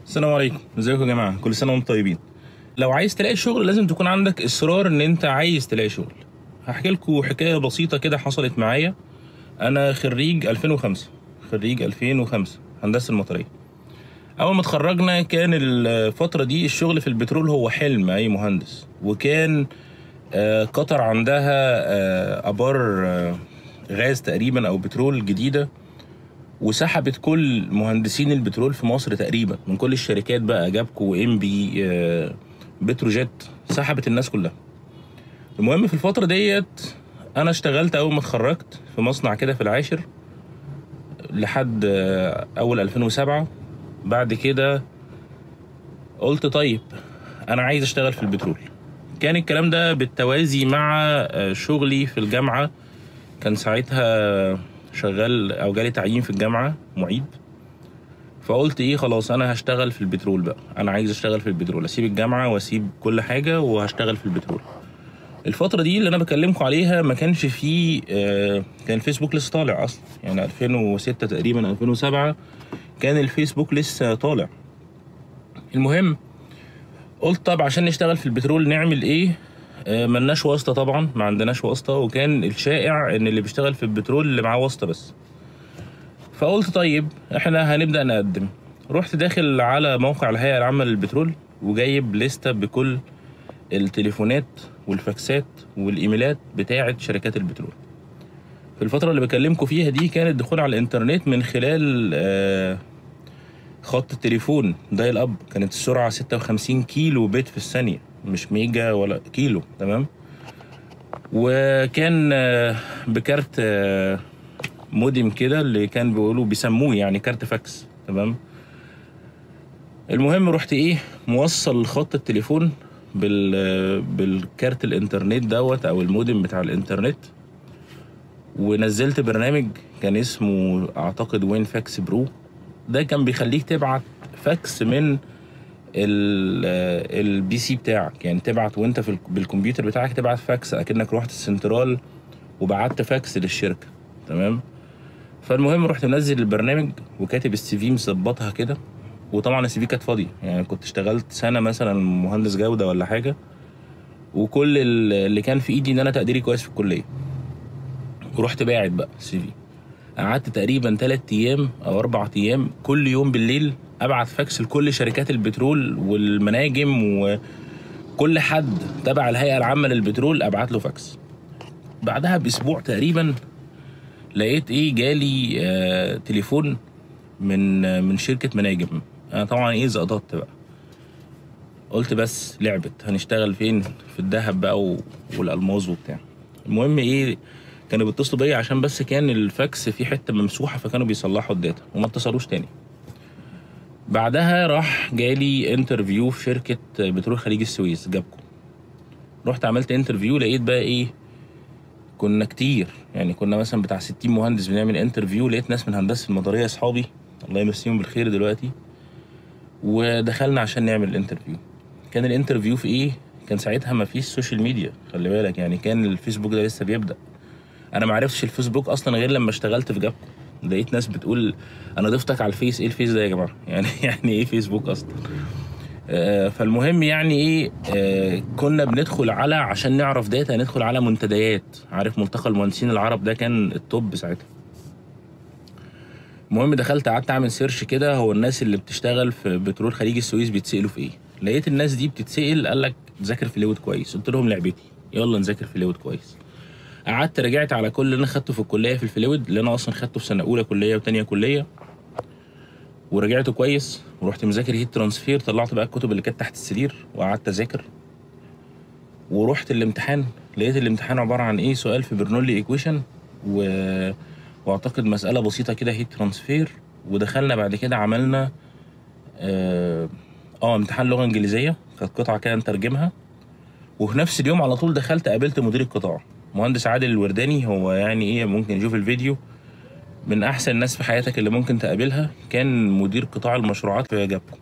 السلام عليكم ازيكم يا جماعه كل سنه وانتم طيبين لو عايز تلاقي شغل لازم تكون عندك اصرار ان انت عايز تلاقي شغل هحكي لكم حكايه بسيطه كده حصلت معايا انا خريج 2005 خريج 2005 هندسه المطريه اول ما اتخرجنا كان الفتره دي الشغل في البترول هو حلم اي مهندس وكان آه، قطر عندها آه، ابار آه، غاز تقريبا او بترول جديده وسحبت كل مهندسين البترول في مصر تقريبا من كل الشركات بقى جابكو ام بي آه، بتروجيت سحبت الناس كلها المهم في الفترة ديت انا اشتغلت اول ما اتخرجت في مصنع كده في العاشر لحد آه، اول 2007 بعد كده قلت طيب انا عايز اشتغل في البترول كان الكلام ده بالتوازي مع آه، شغلي في الجامعة كان ساعتها شغال او جالي تعيين في الجامعه معيد فقلت ايه خلاص انا هشتغل في البترول بقى انا عايز اشتغل في البترول اسيب الجامعه واسيب كل حاجه وهشتغل في البترول الفتره دي اللي انا بكلمكم عليها ما كانش فيه آه كان الفيسبوك لسه طالع اصلا يعني 2006 تقريبا 2007 كان الفيسبوك لسه طالع المهم قلت طب عشان نشتغل في البترول نعمل ايه آه، ملناش واسطه طبعا ما عندناش واسطه وكان الشائع ان اللي بيشتغل في البترول اللي معاه واسطه بس فقلت طيب احنا هنبدا نقدم رحت داخل على موقع الهيئه العامه للبترول وجايب لستة بكل التليفونات والفاكسات والايميلات بتاعه شركات البترول في الفتره اللي بكلمكم فيها دي كان الدخول على الانترنت من خلال آه، خط التليفون دايل اب كانت السرعه 56 كيلو بت في الثانيه مش ميجا ولا كيلو تمام وكان آه، بكارت آه، مودم كده اللي كان بيقولوا بيسموه يعني كارت فاكس تمام المهم رحت ايه موصل خط التليفون بال بالكارت الانترنت دوت او المودم بتاع الانترنت ونزلت برنامج كان اسمه اعتقد وين فاكس برو ده كان بيخليك تبعت فاكس من البي سي بتاعك يعني تبعت وانت في ال- بالكمبيوتر بتاعك تبعت فاكس اكنك رحت السنترال وبعت فاكس للشركه تمام فالمهم رحت منزل البرنامج وكاتب السي في مظبطها كده وطبعا السي في كانت فاضيه يعني كنت اشتغلت سنه مثلا مهندس جوده ولا حاجه وكل ال- اللي كان في ايدي ان انا تقديري كويس في الكليه ورحت باعت بقى السي في قعدت تقريبا تلات ايام او اربع ايام كل يوم بالليل ابعت فاكس لكل شركات البترول والمناجم وكل حد تبع الهيئه العامه للبترول ابعت له فاكس بعدها باسبوع تقريبا لقيت ايه جالي آه تليفون من آه من شركه مناجم انا طبعا ايه زقطت بقى قلت بس لعبت هنشتغل فين في الذهب بقى و- والالماظ وبتاع المهم ايه كانوا بيتصلوا بيا عشان بس كان الفاكس فيه حته ممسوحه فكانوا بيصلحوا الداتا وما اتصلوش تاني بعدها راح جالي انترفيو في شركه بترول خليج السويس جابكو رحت عملت انترفيو لقيت بقى ايه كنا كتير يعني كنا مثلا بتاع 60 مهندس بنعمل انترفيو لقيت ناس من هندسه المطريه اصحابي الله يمسيهم بالخير دلوقتي ودخلنا عشان نعمل الانترفيو كان الانترفيو في ايه كان ساعتها ما فيش سوشيال ميديا خلي بالك يعني كان الفيسبوك ده لسه بيبدا انا ما عرفتش الفيسبوك اصلا غير لما اشتغلت في جابكو لقيت ناس بتقول انا ضفتك على الفيس ايه الفيس ده يا جماعه يعني يعني ايه فيسبوك اصلا آه، فالمهم يعني ايه آه، كنا بندخل على عشان نعرف داتا ندخل على منتديات عارف ملتقى المهندسين العرب ده كان التوب ساعتها المهم دخلت قعدت اعمل سيرش كده هو الناس اللي بتشتغل في بترول خليج السويس بيتسالوا في ايه لقيت الناس دي بتتسال قال لك ذاكر في ليود كويس قلت لهم لعبتي يلا نذاكر في ليود كويس قعدت رجعت على كل اللي انا خدته في الكليه في الفلويد اللي انا اصلا خدته في سنه اولى كليه وتانية كليه ورجعته كويس ورحت مذاكر هيت ترانسفير طلعت بقى الكتب اللي كانت تحت السرير وقعدت اذاكر ورحت الامتحان لقيت الامتحان عباره عن ايه سؤال في برنولي ايكويشن و... واعتقد مساله بسيطه كده هيت ترانسفير ودخلنا بعد كده عملنا اه, آه امتحان لغه انجليزيه كانت قطعه كده نترجمها وفي نفس اليوم على طول دخلت قابلت مدير القطاع مهندس عادل الورداني هو يعني ايه ممكن يشوف الفيديو من احسن الناس في حياتك اللي ممكن تقابلها كان مدير قطاع المشروعات في جابكو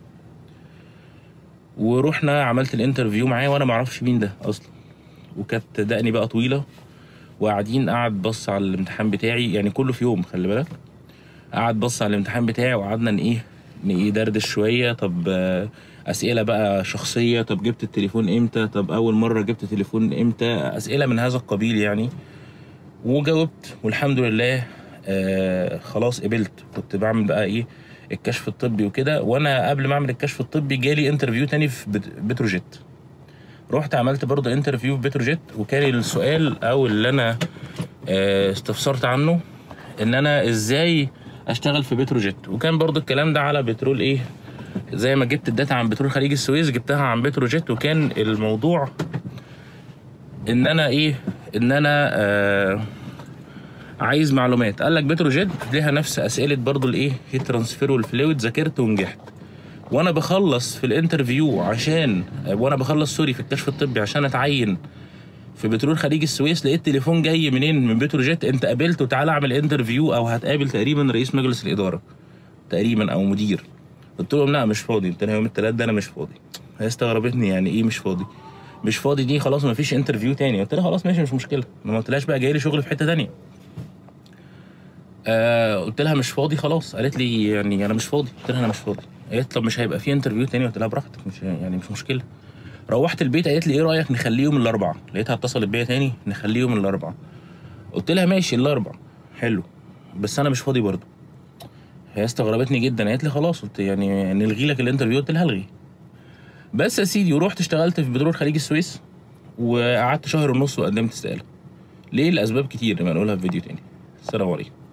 ورحنا عملت الانترفيو معاه وانا ما اعرفش مين ده اصلا وكانت دقني بقى طويله وقاعدين قعد بص على الامتحان بتاعي يعني كله في يوم خلي بالك قعد بص على الامتحان بتاعي وقعدنا ن- ايه ندردش شويه طب آه، اسئله بقى شخصيه طب جبت التليفون امتى طب اول مره جبت تليفون امتى اسئله من هذا القبيل يعني وجاوبت والحمد لله آه خلاص قبلت كنت بعمل بقى ايه الكشف الطبي وكده وانا قبل ما اعمل الكشف الطبي جالي انترفيو تاني في بت- بتروجيت رحت عملت برضه انترفيو في بتروجيت وكان السؤال او اللي انا آه استفسرت عنه ان انا ازاي اشتغل في بتروجيت وكان برضه الكلام ده على بترول ايه زي ما جبت الداتا عن بترول خليج السويس جبتها عن بتروجيت وكان الموضوع ان انا ايه ان انا آه عايز معلومات قال لك بتروجيت ليها نفس اسئله برضو الايه هي ترانسفير والفلويد ذاكرت ونجحت وانا بخلص في الانترفيو عشان وانا بخلص سوري في الكشف الطبي عشان اتعين في بترول خليج السويس لقيت تليفون جاي منين من بتروجيت انت قابلت وتعالى اعمل انترفيو او هتقابل تقريبا رئيس مجلس الاداره تقريبا او مدير قلت لهم لا مش فاضي قلت لها يوم الثلاث ده انا مش فاضي هي استغربتني يعني ايه مش فاضي مش فاضي دي خلاص ما فيش انترفيو تاني قلت لها خلاص ماشي مش مشكله ما قلتلهاش بقى جاي لي شغل في حته تانيه آه قلت لها مش فاضي خلاص قالت لي يعني انا مش فاضي قلت لها انا مش فاضي قالت طب مش هيبقى في انترفيو تاني قلت لها براحتك مش يعني مش مشكله روحت البيت قالت لي ايه رايك نخليه يوم الاربعاء لقيتها اتصلت بيا تاني نخليه يوم الاربعاء قلت لها ماشي الاربعاء حلو بس انا مش فاضي برضه هي استغربتني جدا قالت لي خلاص قلت يعني نلغي لك الانترفيو قلت لها الغي بس يا سيدي ورحت اشتغلت في بترول خليج السويس وقعدت شهر ونص وقدمت استقاله ليه لاسباب كتير ما نقولها في فيديو تاني السلام عليكم